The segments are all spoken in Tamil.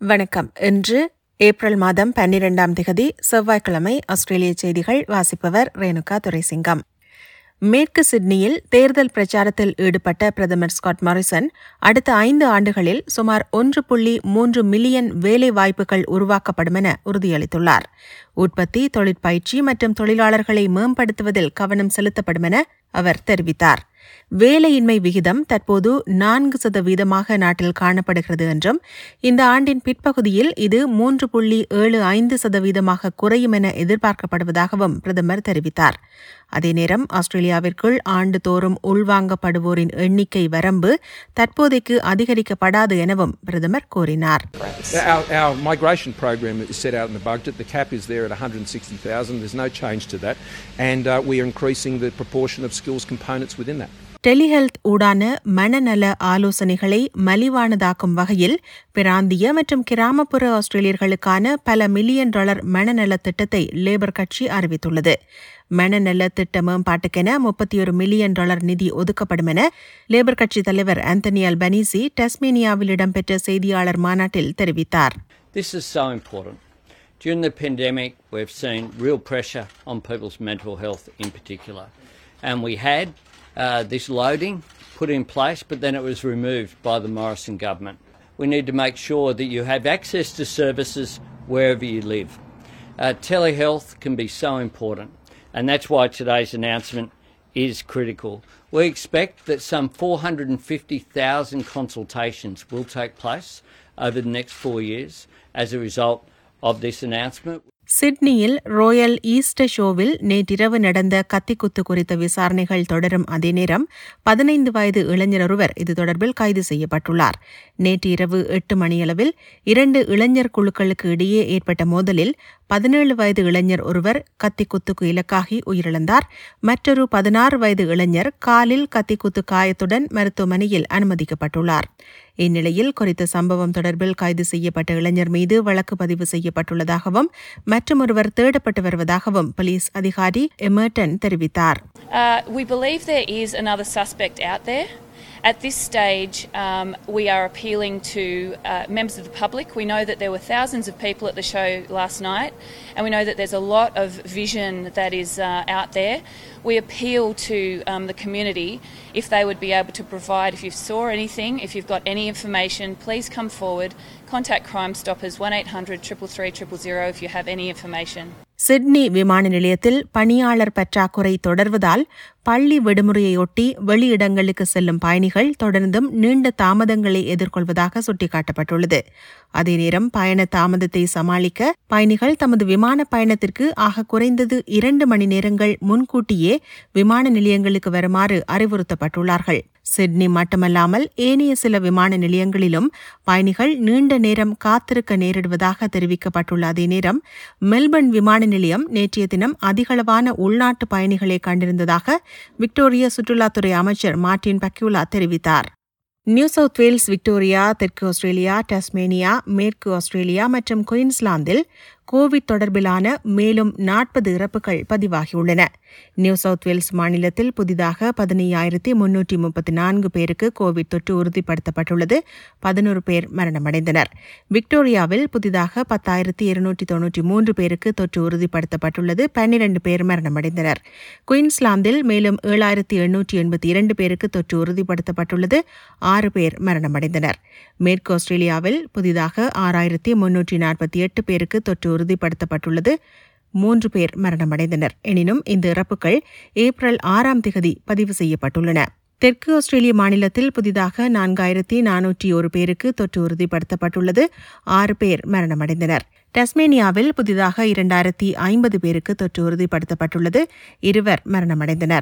வணக்கம் இன்று ஏப்ரல் மாதம் பன்னிரெண்டாம் திகதி செவ்வாய்க்கிழமை ஆஸ்திரேலிய செய்திகள் வாசிப்பவர் ரேணுகா துரைசிங்கம் மேற்கு சிட்னியில் தேர்தல் பிரச்சாரத்தில் ஈடுபட்ட பிரதமர் ஸ்காட் மாரிசன் அடுத்த ஐந்து ஆண்டுகளில் சுமார் ஒன்று புள்ளி மூன்று மில்லியன் வேலை வாய்ப்புகள் உருவாக்கப்படும் என உறுதியளித்துள்ளார் உற்பத்தி தொழிற்பயிற்சி மற்றும் தொழிலாளர்களை மேம்படுத்துவதில் கவனம் செலுத்தப்படும் என அவர் தெரிவித்தார் வேலையின்மை விகிதம் தற்போது நான்கு சதவீதமாக நாட்டில் காணப்படுகிறது என்றும் இந்த ஆண்டின் பிற்பகுதியில் இது மூன்று புள்ளி ஏழு ஐந்து சதவீதமாக குறையும் என எதிர்பார்க்கப்படுவதாகவும் பிரதமர் தெரிவித்தார் அதே நேரம் ஆஸ்திரேலியாவிற்குள் ஆண்டுதோறும் உள்வாங்கப்படுவோரின் எண்ணிக்கை வரம்பு தற்போதைக்கு அதிகரிக்கப்படாது எனவும் பிரதமர் கூறினார் Our, our migration program is set out in the budget. The cap is there at 160,000. There's no change to that. And uh, we are increasing the proportion of skills components within that. Telehealth ஊடான மனநல ஆலோசனைகளை மலிவானதாக்கும் வகையில் பிராந்திய மற்றும் கிராமப்புற ஆஸ்திரேலியர்களுக்கான பல மில்லியன் டாலர் மனநல திட்டத்தை லேபர் கட்சி அறிவித்துள்ளது மனநல திட்ட மேம்பாட்டுக்கென முப்பத்தி ஒரு மில்லியன் டாலர் நிதி ஒதுக்கப்படும் என லேபர் கட்சி தலைவர் ஆந்தனி அல்பனீசி டஸ்மேனியாவில் இடம்பெற்ற செய்தியாளர் மாநாட்டில் தெரிவித்தார் This is so important. During the pandemic, we've seen real pressure on people's mental health in particular. And we had uh, this loading put in place, but then it was removed by the Morrison government. We need to make sure that you have access to services wherever you live. Uh, telehealth can be so important, and that's why today's announcement is critical. We expect that some 450,000 consultations will take place over the next four years as a result of this announcement. சிட்னியில் ராயல் ஈஸ்டர் ஷோவில் நேற்றிரவு நடந்த கத்திக்குத்து குறித்த விசாரணைகள் தொடரும் அதே நேரம் பதினைந்து வயது இளைஞர் ஒருவர் இது தொடர்பில் கைது செய்யப்பட்டுள்ளார் நேற்று இரவு எட்டு மணியளவில் இரண்டு இளைஞர் குழுக்களுக்கு இடையே ஏற்பட்ட மோதலில் பதினேழு வயது இளைஞர் ஒருவர் கத்திக்குத்துக்கு இலக்காகி உயிரிழந்தார் மற்றொரு பதினாறு வயது இளைஞர் காலில் கத்திக்குத்து காயத்துடன் மருத்துவமனையில் அனுமதிக்கப்பட்டுள்ளார் இந்நிலையில் குறித்த சம்பவம் தொடர்பில் கைது செய்யப்பட்ட இளைஞர் மீது வழக்கு பதிவு செய்யப்பட்டுள்ளதாகவும் மற்றொருவர் தேடப்பட்டு வருவதாகவும் போலீஸ் அதிகாரி எமர்டன் தெரிவித்தார் Uh, we believe there is another suspect out there. At this stage, um, we are appealing to uh, members of the public. We know that there were thousands of people at the show last night, and we know that there's a lot of vision that is uh, out there. We appeal to um, the community if they would be able to provide, if you saw anything, if you've got any information, please come forward. Contact Crime Stoppers 1 800 333 000 if you have any information. Sydney விமான நிலையத்தில் பணியாளர் பற்றாக்குறை தொடர்வதால் பள்ளி விடுமுறையொட்டி வெளியிடங்களுக்கு செல்லும் பயணிகள் தொடர்ந்தும் நீண்ட தாமதங்களை எதிர்கொள்வதாக சுட்டிக்காட்டப்பட்டுள்ளது அதே நேரம் பயண தாமதத்தை சமாளிக்க பயணிகள் தமது விமான பயணத்திற்கு ஆக குறைந்தது இரண்டு மணி நேரங்கள் முன்கூட்டியே விமான நிலையங்களுக்கு வருமாறு அறிவுறுத்தப்பட்டுள்ளார்கள் சிட்னி மட்டுமல்லாமல் ஏனைய சில விமான நிலையங்களிலும் பயணிகள் நீண்ட நேரம் காத்திருக்க நேரிடுவதாக தெரிவிக்கப்பட்டுள்ள அதே நேரம் மெல்பர்ன் விமான நிலையம் நேற்றைய தினம் அதிகளவான உள்நாட்டு பயணிகளை கண்டிருந்ததாக விக்டோரிய சுற்றுலாத்துறை அமைச்சர் மார்டின் பக்யூலா தெரிவித்தார் நியூ சவுத் வேல்ஸ் விக்டோரியா தெற்கு ஆஸ்திரேலியா டஸ்மேனியா மேற்கு ஆஸ்திரேலியா மற்றும் குயின்ஸ்லாந்தில் கோவிட் தொடர்பிலான மேலும் நாற்பது இறப்புகள் பதிவாகியுள்ளன நியூ சவுத் வேல்ஸ் மாநிலத்தில் புதிதாக பதினையாயிரத்தி முன்னூற்றி முப்பத்தி நான்கு பேருக்கு கோவிட் தொற்று உறுதிப்படுத்தப்பட்டுள்ளது பதினோரு பேர் மரணமடைந்தனர் விக்டோரியாவில் புதிதாக பத்தாயிரத்தி இருநூற்றி தொன்னூற்றி மூன்று பேருக்கு தொற்று உறுதிப்படுத்தப்பட்டுள்ளது பன்னிரண்டு பேர் மரணமடைந்தனர் குயின்ஸ்லாந்தில் மேலும் ஏழாயிரத்தி எண்ணூற்றி எண்பத்தி இரண்டு பேருக்கு தொற்று உறுதிப்படுத்தப்பட்டுள்ளது ஆறு பேர் மரணமடைந்தனர் மேற்கு ஆஸ்திரேலியாவில் புதிதாக ஆறாயிரத்தி முன்னூற்றி நாற்பத்தி எட்டு பேருக்கு தொற்று உறுதிப்படுத்தப்பட்டுள்ளது மூன்று பேர் மரணமடைந்தனர் எனினும் இந்த இறப்புகள் ஏப்ரல் ஆறாம் திகதி பதிவு செய்யப்பட்டுள்ளன தெற்கு ஆஸ்திரேலிய மாநிலத்தில் புதிதாக நான்காயிரத்தி நானூற்றி ஒரு பேருக்கு தொற்று உறுதிப்படுத்தப்பட்டுள்ளது ஆறு பேர் மரணமடைந்தனர் டஸ்மேனியாவில் புதிதாக இரண்டாயிரத்தி ஐம்பது பேருக்கு தொற்று உறுதிப்படுத்தப்பட்டுள்ளது இருவர் மரணமடைந்தனர்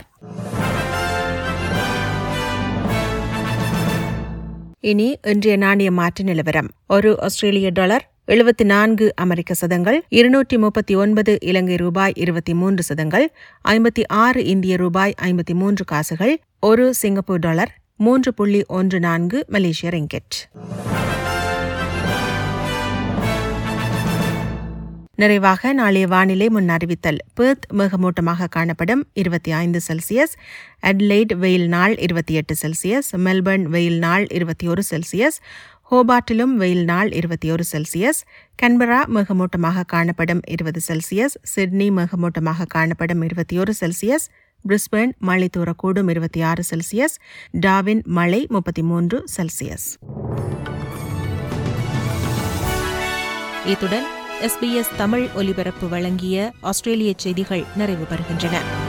இனி இன்றைய நாணய மாற்று நிலவரம் ஒரு ஆஸ்திரேலிய டாலர் எழுபத்தி நான்கு அமெரிக்க சதங்கள் இருநூற்றி முப்பத்தி ஒன்பது இலங்கை ரூபாய் இருபத்தி மூன்று சதங்கள் ஐம்பத்தி ஆறு இந்திய ரூபாய் ஐம்பத்தி மூன்று காசுகள் ஒரு சிங்கப்பூர் டாலர் மூன்று புள்ளி ஒன்று நான்கு மலேசிய ரிங்கெட் நிறைவாக நாளைய வானிலை முன் அறிவித்தல் பெர்த் மேகமூட்டமாக காணப்படும் இருபத்தி ஐந்து செல்சியஸ் அட்லைட் வெயில் நாள் இருபத்தி எட்டு செல்சியஸ் மெல்பர்ன் வெயில் நாள் இருபத்தி ஒரு செல்சியஸ் ஹோபார்ட்டிலும் வெயில் நாள் இருபத்தி ஒரு செல்சியஸ் கன்பரா மேகமூட்டமாக காணப்படும் இருபது செல்சியஸ் சிட்னி மேகமூட்டமாக காணப்படும் இருபத்தி ஒரு செல்சியஸ் பிரிஸ்பேர்ன் மழை தூரக்கூடும் இருபத்தி ஆறு செல்சியஸ் டாவின் மழை முப்பத்தி மூன்று செல்சியஸ் இத்துடன் எஸ்பிஎஸ் தமிழ் ஒலிபரப்பு வழங்கிய ஆஸ்திரேலிய செய்திகள் நிறைவு பெறுகின்றன